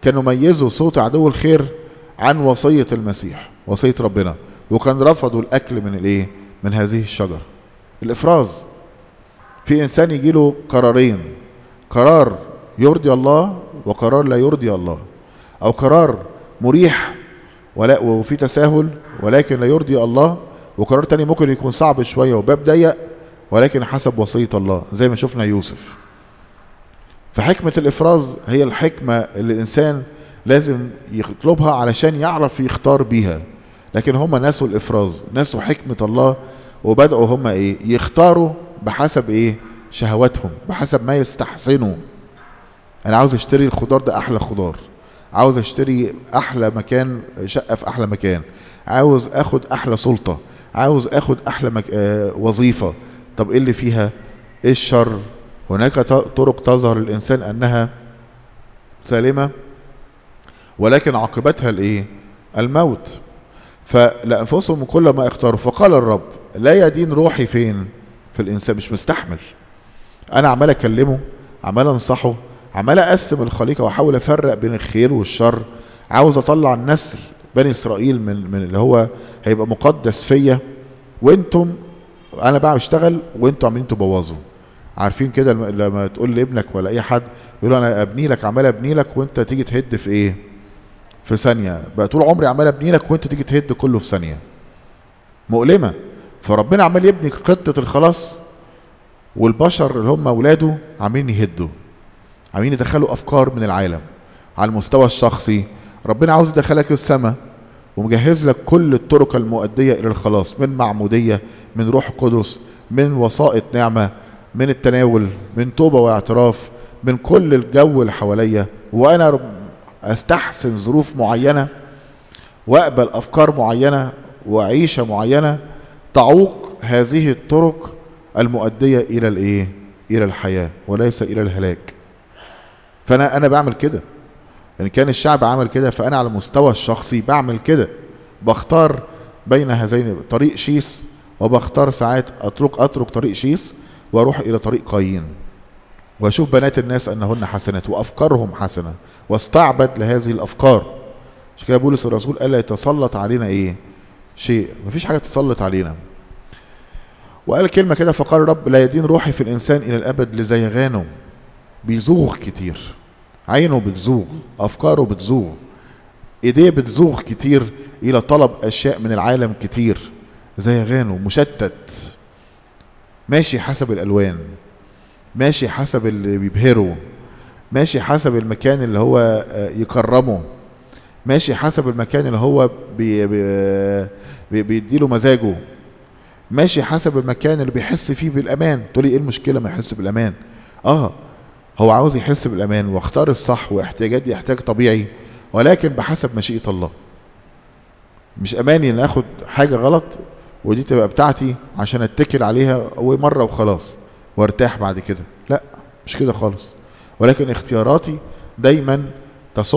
كانوا ميزوا صوت عدو الخير عن وصية المسيح وصية ربنا وكان رفضوا الأكل من الإيه؟ من هذه الشجرة الإفراز في إنسان يجي له قرارين قرار يرضي الله وقرار لا يرضي الله أو قرار مريح ولا وفي تساهل ولكن لا يرضي الله وقرار تاني ممكن يكون صعب شوية وباب ضيق ولكن حسب وصية الله زي ما شفنا يوسف فحكمة الإفراز هي الحكمة اللي الإنسان لازم يطلبها علشان يعرف يختار بيها لكن هم ناسوا الإفراز ناسوا حكمة الله وبدأوا هم إيه يختاروا بحسب إيه شهواتهم بحسب ما يستحسنوا أنا عاوز أشتري الخضار ده أحلى خضار عاوز أشتري أحلى مكان شقة في أحلى مكان عاوز أخد أحلى سلطة عاوز أخد أحلى مك... آه وظيفة طب إيه اللي فيها إيه الشر هناك طرق تظهر الإنسان أنها سالمة ولكن عاقبتها الإيه الموت فلأنفسهم كل ما اختاروا فقال الرب لا يدين روحي فين في الإنسان مش مستحمل أنا عمال أكلمه عمال أنصحه عمال أقسم الخليقة وأحاول أفرق بين الخير والشر عاوز أطلع النسل بني إسرائيل من من اللي هو هيبقى مقدس فيا وأنتم أنا بقى بشتغل وأنتم عاملين تبوظوا عارفين كده لما تقول لابنك ولا أي حد يقول أنا أبني لك عمال أبني لك وأنت تيجي تهد في إيه؟ في ثانية بقى طول عمري عمال أبني لك وأنت تيجي تهد كله في ثانية مؤلمة فربنا عمال يبني خطة الخلاص والبشر اللي هم أولاده عاملين يهدوا عاملين يدخلوا أفكار من العالم على المستوى الشخصي ربنا عاوز يدخلك السماء ومجهز لك كل الطرق المؤدية إلى الخلاص من معمودية من روح قدس من وسائط نعمة من التناول من توبة واعتراف من كل الجو اللي حواليا وأنا أستحسن ظروف معينة وأقبل أفكار معينة وعيشة معينة تعوق هذه الطرق المؤدية إلى الإيه؟ إلى الحياة وليس إلى الهلاك. فأنا أنا بعمل كده. يعني كان الشعب عمل كده فأنا على المستوى الشخصي بعمل كده. بختار بين هذين طريق شيس وبختار ساعات أترك أترك طريق شيس وأروح إلى طريق قايين. وأشوف بنات الناس أنهن حسنات وأفكارهم حسنة واستعبد لهذه الأفكار. عشان كده بولس الرسول قال لا يتسلط علينا إيه؟ شيء مفيش حاجة تسلط علينا وقال كلمة كده فقال رب لا يدين روحي في الإنسان إلى الأبد لزيغانه بيزوغ كتير عينه بتزوغ أفكاره بتزوغ إيديه بتزوغ كتير إلى طلب أشياء من العالم كتير زيغانه مشتت ماشي حسب الألوان ماشي حسب اللي بيبهره ماشي حسب المكان اللي هو يكرمه ماشي حسب المكان اللي هو بي بي بيديله مزاجه ماشي حسب المكان اللي بيحس فيه بالامان تقولي ايه المشكله ما يحس بالامان اه هو عاوز يحس بالامان واختار الصح واحتياجات دي احتياج طبيعي ولكن بحسب مشيئه الله مش اماني ان اخد حاجه غلط ودي تبقى بتاعتي عشان اتكل عليها ومره وخلاص وارتاح بعد كده لا مش كده خالص ولكن اختياراتي دايما